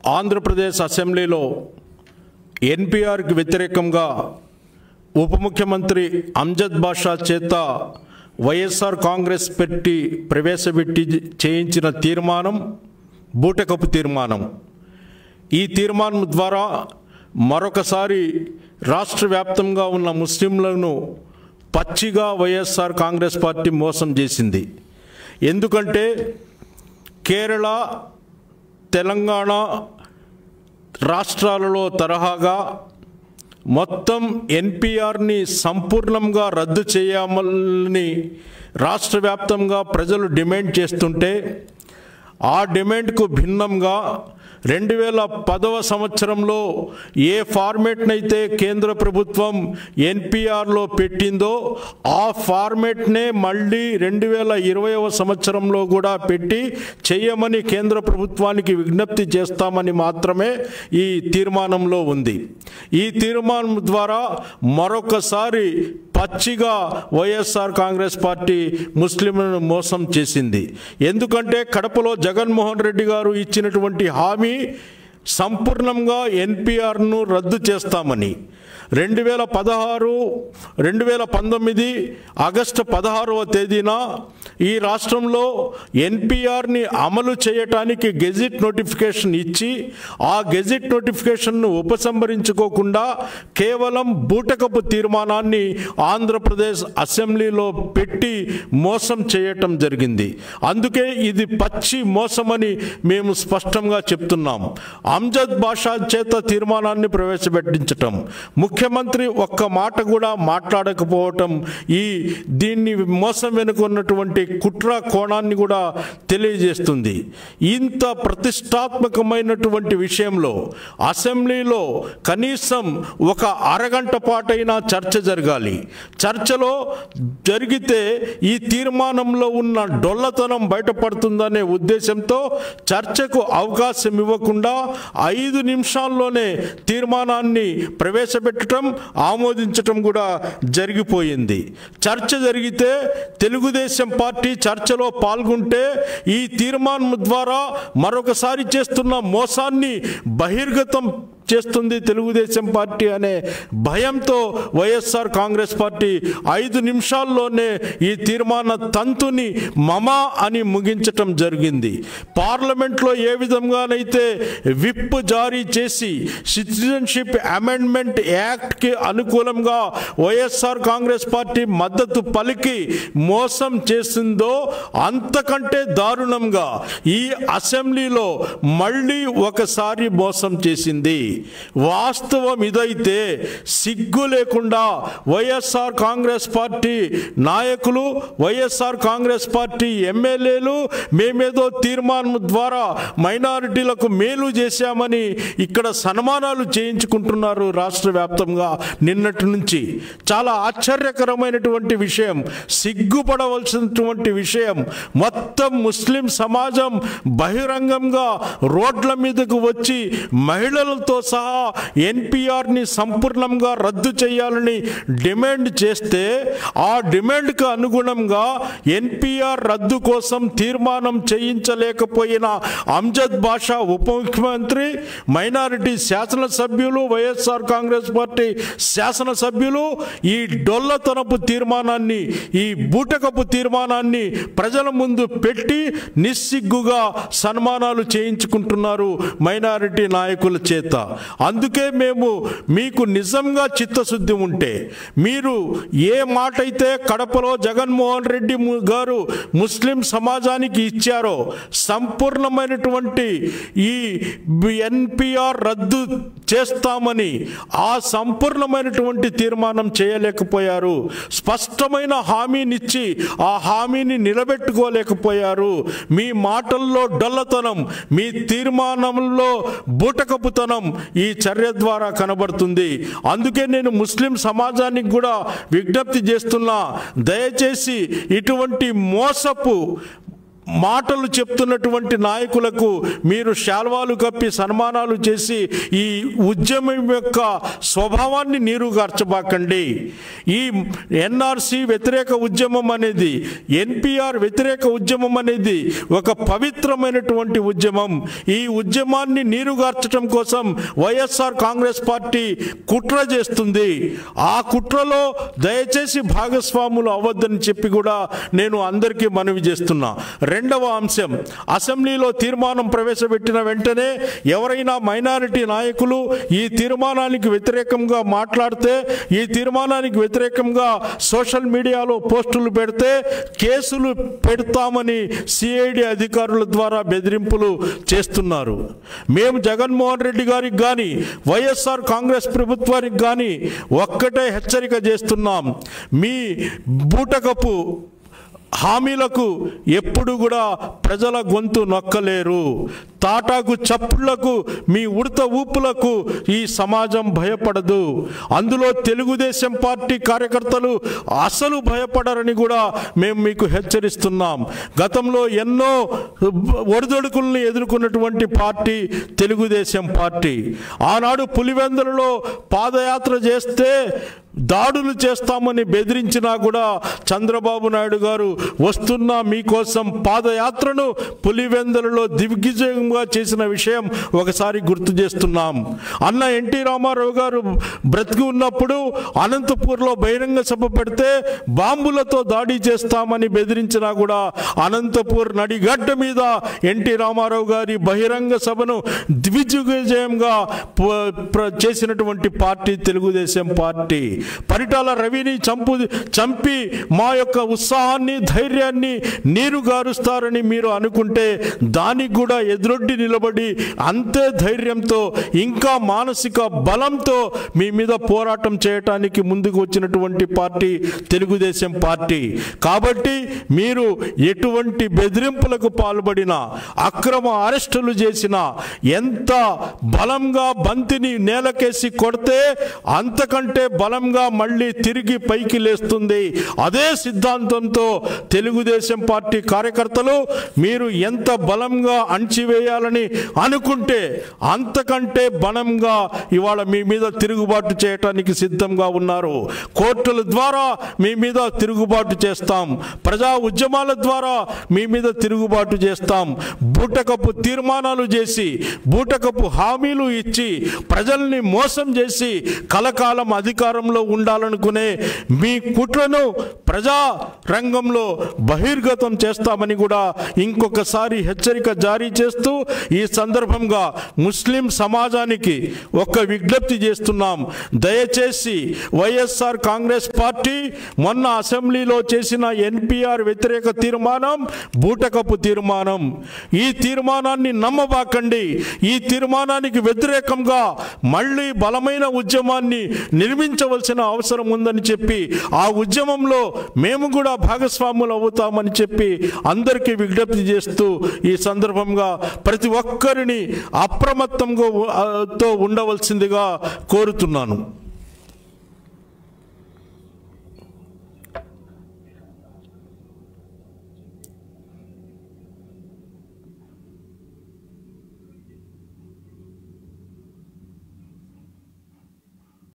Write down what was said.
ఆంధ్రప్రదేశ్ అసెంబ్లీలో ఎన్పిఆర్కి వ్యతిరేకంగా ఉప ముఖ్యమంత్రి అంజద్ బాషా చేత వైఎస్ఆర్ కాంగ్రెస్ పెట్టి ప్రవేశపెట్టి చేయించిన తీర్మానం బూటకపు తీర్మానం ఈ తీర్మానం ద్వారా మరొకసారి రాష్ట్ర వ్యాప్తంగా ఉన్న ముస్లింలను పచ్చిగా వైఎస్ఆర్ కాంగ్రెస్ పార్టీ మోసం చేసింది ఎందుకంటే కేరళ తెలంగాణ రాష్ట్రాలలో తరహాగా మొత్తం ఎన్పిఆర్ని సంపూర్ణంగా రద్దు చేయాలని రాష్ట్ర వ్యాప్తంగా ప్రజలు డిమాండ్ చేస్తుంటే ఆ డిమాండ్కు భిన్నంగా రెండు వేల పదవ సంవత్సరంలో ఏ ఫార్మేట్నైతే కేంద్ర ప్రభుత్వం ఎన్పిఆర్లో పెట్టిందో ఆ ఫార్మేట్నే మళ్ళీ రెండు వేల ఇరవైవ సంవత్సరంలో కూడా పెట్టి చేయమని కేంద్ర ప్రభుత్వానికి విజ్ఞప్తి చేస్తామని మాత్రమే ఈ తీర్మానంలో ఉంది ఈ తీర్మానం ద్వారా మరొకసారి పచ్చిగా వైఎస్ఆర్ కాంగ్రెస్ పార్టీ ముస్లింలను మోసం చేసింది ఎందుకంటే కడపలో జగన్మోహన్ రెడ్డి గారు ఇచ్చినటువంటి హామీ సంపూర్ణంగా ఎన్పిఆర్ను రద్దు చేస్తామని రెండు వేల పదహారు రెండు వేల పంతొమ్మిది ఆగస్టు పదహారవ తేదీన ఈ రాష్ట్రంలో ఎన్పిఆర్ని అమలు చేయటానికి గెజిట్ నోటిఫికేషన్ ఇచ్చి ఆ గెజిట్ నోటిఫికేషన్ను ఉపసంహరించుకోకుండా కేవలం బూటకపు తీర్మానాన్ని ఆంధ్రప్రదేశ్ అసెంబ్లీలో పెట్టి మోసం చేయటం జరిగింది అందుకే ఇది పచ్చి మోసమని మేము స్పష్టంగా చెప్తున్నాం అంజద్ బాషా చేత తీర్మానాన్ని ప్రవేశపెట్టించటం ముఖ్యమంత్రి ఒక్క మాట కూడా మాట్లాడకపోవటం ఈ దీన్ని మోసం వెనుకున్నటువంటి కుట్ర కోణాన్ని కూడా తెలియజేస్తుంది ఇంత ప్రతిష్టాత్మకమైనటువంటి విషయంలో అసెంబ్లీలో కనీసం ఒక అరగంట పాటైనా చర్చ జరగాలి చర్చలో జరిగితే ఈ తీర్మానంలో ఉన్న డొల్లతనం బయటపడుతుందనే ఉద్దేశంతో చర్చకు అవకాశం ఇవ్వకుండా ఐదు నిమిషాల్లోనే తీర్మానాన్ని ప్రవేశపెట్టడం ఆమోదించటం కూడా జరిగిపోయింది చర్చ జరిగితే తెలుగుదేశం పార్టీ చర్చలో పాల్గొంటే ఈ తీర్మానం ద్వారా మరొకసారి చేస్తున్న మోసాన్ని బహిర్గతం చేస్తుంది తెలుగుదేశం పార్టీ అనే భయంతో వైఎస్ఆర్ కాంగ్రెస్ పార్టీ ఐదు నిమిషాల్లోనే ఈ తీర్మాన తంతుని మమా అని ముగించటం జరిగింది పార్లమెంట్లో ఏ విధంగానైతే విప్ జారీ చేసి సిటిజన్షిప్ అమెండ్మెంట్ యాక్ట్కి అనుకూలంగా వైఎస్ఆర్ కాంగ్రెస్ పార్టీ మద్దతు పలికి మోసం చేసిందో అంతకంటే దారుణంగా ఈ అసెంబ్లీలో మళ్ళీ ఒకసారి మోసం చేసింది వాస్తవం ఇదైతే సిగ్గు లేకుండా వైఎస్ఆర్ కాంగ్రెస్ పార్టీ నాయకులు వైఎస్ఆర్ కాంగ్రెస్ పార్టీ ఎమ్మెల్యేలు మేమేదో తీర్మానం ద్వారా మైనారిటీలకు మేలు చేశామని ఇక్కడ సన్మానాలు చేయించుకుంటున్నారు రాష్ట్ర వ్యాప్తంగా నిన్నటి నుంచి చాలా ఆశ్చర్యకరమైనటువంటి విషయం సిగ్గుపడవలసినటువంటి విషయం మొత్తం ముస్లిం సమాజం బహిరంగంగా రోడ్ల మీదకు వచ్చి మహిళలతో సహా ఎన్పిఆర్ని సంపూర్ణంగా రద్దు చేయాలని డిమాండ్ చేస్తే ఆ డిమాండ్కు అనుగుణంగా ఎన్పిఆర్ రద్దు కోసం తీర్మానం చేయించలేకపోయిన అంజద్ బాషా ఉప ముఖ్యమంత్రి మైనారిటీ శాసనసభ్యులు వైఎస్ఆర్ కాంగ్రెస్ పార్టీ శాసనసభ్యులు ఈ డొల్లతనపు తీర్మానాన్ని ఈ బూటకపు తీర్మానాన్ని ప్రజల ముందు పెట్టి నిస్సిగ్గుగా సన్మానాలు చేయించుకుంటున్నారు మైనారిటీ నాయకుల చేత అందుకే మేము మీకు నిజంగా చిత్తశుద్ధి ఉంటే మీరు ఏ మాట అయితే కడపలో జగన్మోహన్ రెడ్డి ము- గారు ముస్లిం సమాజానికి ఇచ్చారో సంపూర్ణమైనటువంటి ఈ ఎన్పిఆర్ రద్దు చేస్తామని ఆ సంపూర్ణమైనటువంటి తీర్మానం చేయలేకపోయారు స్పష్టమైన హామీనిచ్చి ఆ హామీని నిలబెట్టుకోలేకపోయారు మీ మాటల్లో డొల్లతనం మీ తీర్మానంలో బూటకపుతనం ఈ చర్య ద్వారా కనబడుతుంది అందుకే నేను ముస్లిం సమాజానికి కూడా విజ్ఞప్తి చేస్తున్నా దయచేసి ఇటువంటి మోసపు మాటలు చెప్తున్నటువంటి నాయకులకు మీరు శాల్వాలు కప్పి సన్మానాలు చేసి ఈ ఉద్యమం యొక్క స్వభావాన్ని నీరుగార్చబాకండి ఈ ఎన్ఆర్సి వ్యతిరేక ఉద్యమం అనేది ఎన్పిఆర్ వ్యతిరేక ఉద్యమం అనేది ఒక పవిత్రమైనటువంటి ఉద్యమం ఈ ఉద్యమాన్ని నీరుగార్చడం కోసం వైఎస్ఆర్ కాంగ్రెస్ పార్టీ కుట్ర చేస్తుంది ఆ కుట్రలో దయచేసి భాగస్వాములు అవ్వద్దని చెప్పి కూడా నేను అందరికీ మనవి చేస్తున్నా రెండవ అంశం అసెంబ్లీలో తీర్మానం ప్రవేశపెట్టిన వెంటనే ఎవరైనా మైనారిటీ నాయకులు ఈ తీర్మానానికి వ్యతిరేకంగా మాట్లాడితే ఈ తీర్మానానికి వ్యతిరేకంగా సోషల్ మీడియాలో పోస్టులు పెడితే కేసులు పెడతామని సిఐడి అధికారుల ద్వారా బెదిరింపులు చేస్తున్నారు మేము జగన్మోహన్ రెడ్డి గారికి కానీ వైఎస్ఆర్ కాంగ్రెస్ ప్రభుత్వానికి కానీ ఒక్కటే హెచ్చరిక చేస్తున్నాం మీ బూటకపు హామీలకు ఎప్పుడు కూడా ప్రజల గొంతు నొక్కలేరు తాటాకు చప్పుళ్లకు మీ ఉడత ఊపులకు ఈ సమాజం భయపడదు అందులో తెలుగుదేశం పార్టీ కార్యకర్తలు అసలు భయపడరని కూడా మేము మీకు హెచ్చరిస్తున్నాం గతంలో ఎన్నో ఒడిదొడుకుల్ని ఎదుర్కొన్నటువంటి పార్టీ తెలుగుదేశం పార్టీ ఆనాడు పులివెందులలో పాదయాత్ర చేస్తే దాడులు చేస్తామని బెదిరించినా కూడా చంద్రబాబు నాయుడు గారు వస్తున్న మీకోసం పాదయాత్రను పులివెందులలో దిగ్విజయంగా చేసిన విషయం ఒకసారి గుర్తు చేస్తున్నాం అన్న ఎన్టీ రామారావు గారు బ్రతికి ఉన్నప్పుడు అనంతపూర్లో బహిరంగ సభ పెడితే బాంబులతో దాడి చేస్తామని బెదిరించినా కూడా అనంతపూర్ నడిగడ్డ మీద ఎన్టీ రామారావు గారి బహిరంగ సభను దిగ్విజయంగా ప- ప్ర- చేసినటువంటి పార్టీ తెలుగుదేశం పార్టీ పరిటాల రవిని చంపు చంపి మా యొక్క ఉత్సాహాన్ని ధైర్యాన్ని నీరు గారుస్తారని మీరు అనుకుంటే దానికి కూడా ఎదురొడ్డి నిలబడి అంతే ధైర్యంతో ఇంకా మానసిక బలంతో మీ మీద పోరాటం చేయటానికి ముందుకు వచ్చినటువంటి పార్టీ తెలుగుదేశం పార్టీ కాబట్టి మీరు ఎటువంటి బెదిరింపులకు పాల్పడిన అక్రమ అరెస్టులు చేసిన ఎంత బలంగా బంతిని నేలకేసి కొడితే అంతకంటే బలంగా మళ్ళీ తిరిగి పైకి లేస్తుంది అదే సిద్ధాంతంతో తెలుగుదేశం పార్టీ కార్యకర్తలు మీరు ఎంత బలంగా అణచివేయాలని అనుకుంటే అంతకంటే బలంగా ఇవాళ మీ మీద తిరుగుబాటు చేయటానికి సిద్ధంగా ఉన్నారు కోర్టుల ద్వారా మీ మీద తిరుగుబాటు చేస్తాం ప్రజా ఉద్యమాల ద్వారా మీ మీద తిరుగుబాటు చేస్తాం బూటకపు తీర్మానాలు చేసి బూటకపు హామీలు ఇచ్చి ప్రజల్ని మోసం చేసి కలకాలం అధికారంలో ఉండాలనుకునే మీ కుట్రను ప్రజా రంగంలో బహిర్గతం చేస్తామని కూడా ఇంకొకసారి హెచ్చరిక జారీ చేస్తూ ఈ సందర్భంగా ముస్లిం సమాజానికి ఒక విజ్ఞప్తి చేస్తున్నాం దయచేసి వైఎస్ఆర్ కాంగ్రెస్ పార్టీ మొన్న అసెంబ్లీలో చేసిన ఎన్పిఆర్ వ్యతిరేక తీర్మానం బూటకపు తీర్మానం ఈ తీర్మానాన్ని నమ్మబాకండి ఈ తీర్మానానికి వ్యతిరేకంగా మళ్ళీ బలమైన ఉద్యమాన్ని నిర్మించవలసిన అవసరం ఉందని చెప్పి ఆ ఉద్యమంలో మేము కూడా భాగస్వాములు అవుతామని చెప్పి అందరికీ విజ్ఞప్తి చేస్తూ ఈ సందర్భంగా ప్రతి ఒక్కరిని అప్రమత్తంగా ఉ- ఆ, తో ఉండవలసిందిగా కోరుతున్నాను